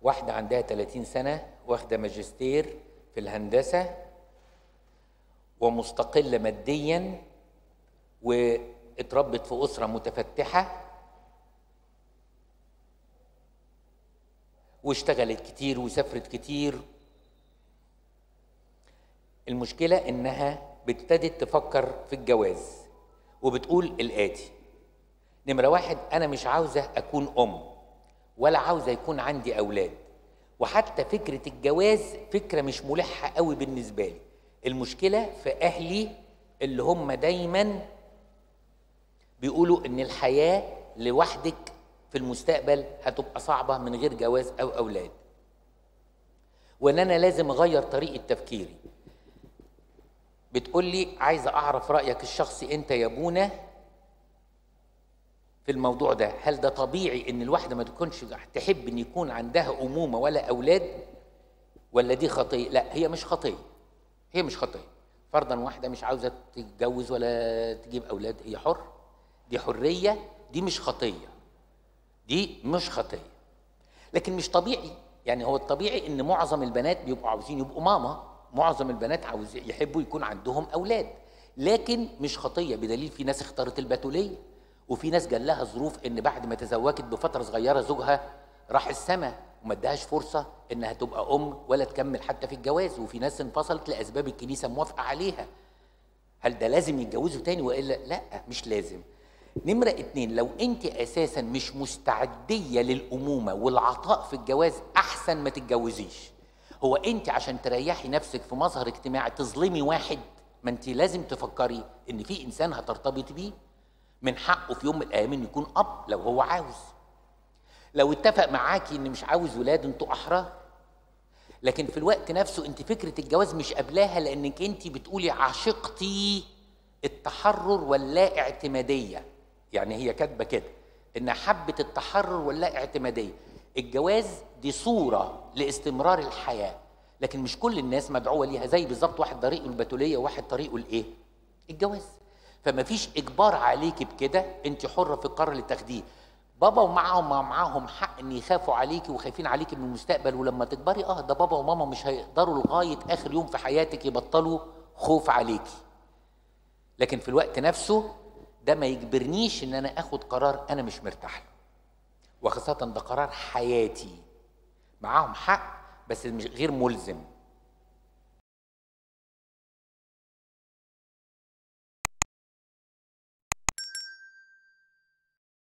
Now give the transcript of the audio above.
واحدة عندها 30 سنة واخدة ماجستير في الهندسة ومستقلة ماديا واتربت في أسرة متفتحة واشتغلت كتير وسافرت كتير المشكلة إنها ابتدت تفكر في الجواز وبتقول الآتي نمرة واحد أنا مش عاوزة أكون أم ولا عاوزة يكون عندي أولاد وحتى فكرة الجواز فكرة مش ملحة قوي بالنسبة لي المشكلة في أهلي اللي هم دايما بيقولوا إن الحياة لوحدك في المستقبل هتبقى صعبة من غير جواز أو أولاد وإن أنا لازم أغير طريقة تفكيري بتقول لي عايزة أعرف رأيك الشخصي أنت يا بونا في الموضوع ده هل ده طبيعي ان الواحده ما تكونش تحب ان يكون عندها امومه ولا اولاد ولا دي خطيه لا هي مش خطيه هي مش خطيه فرضا واحده مش عاوزه تتجوز ولا تجيب اولاد هي حر دي حريه دي مش خطيه دي مش خطيه لكن مش طبيعي يعني هو الطبيعي ان معظم البنات بيبقوا عاوزين يبقوا ماما معظم البنات عاوز يحبوا يكون عندهم اولاد لكن مش خطيه بدليل في ناس اختارت البتوليه وفي ناس جال لها ظروف ان بعد ما تزوجت بفتره صغيره زوجها راح السماء وما ادهاش فرصه انها تبقى ام ولا تكمل حتى في الجواز وفي ناس انفصلت لاسباب الكنيسه موافقه عليها هل ده لازم يتجوزوا تاني والا لا مش لازم نمرة اتنين لو انت اساسا مش مستعدية للامومة والعطاء في الجواز احسن ما تتجوزيش هو انت عشان تريحي نفسك في مظهر اجتماعي تظلمي واحد ما انت لازم تفكري ان في انسان هترتبطي بيه من حقه في يوم من الايام انه يكون اب لو هو عاوز لو اتفق معاكي ان مش عاوز ولاد انتوا احرار لكن في الوقت نفسه انت فكره الجواز مش قبلاها لانك انت بتقولي عشقتي التحرر واللا اعتماديه يعني هي كاتبه كده انها حبت التحرر واللا اعتماديه الجواز دي صوره لاستمرار الحياه لكن مش كل الناس مدعوه ليها زي بالظبط واحد طريقه البتوليه وواحد طريقه الايه الجواز فما فيش اجبار عليكي بكده انت حره في القرار اللي تاخديه بابا ومعاهم معاهم حق ان يخافوا عليكي وخايفين عليكي من المستقبل ولما تكبري اه ده بابا وماما مش هيقدروا لغايه اخر يوم في حياتك يبطلوا خوف عليكي لكن في الوقت نفسه ده ما يجبرنيش ان انا اخد قرار انا مش مرتاح له وخاصه ده قرار حياتي معاهم حق بس مش غير ملزم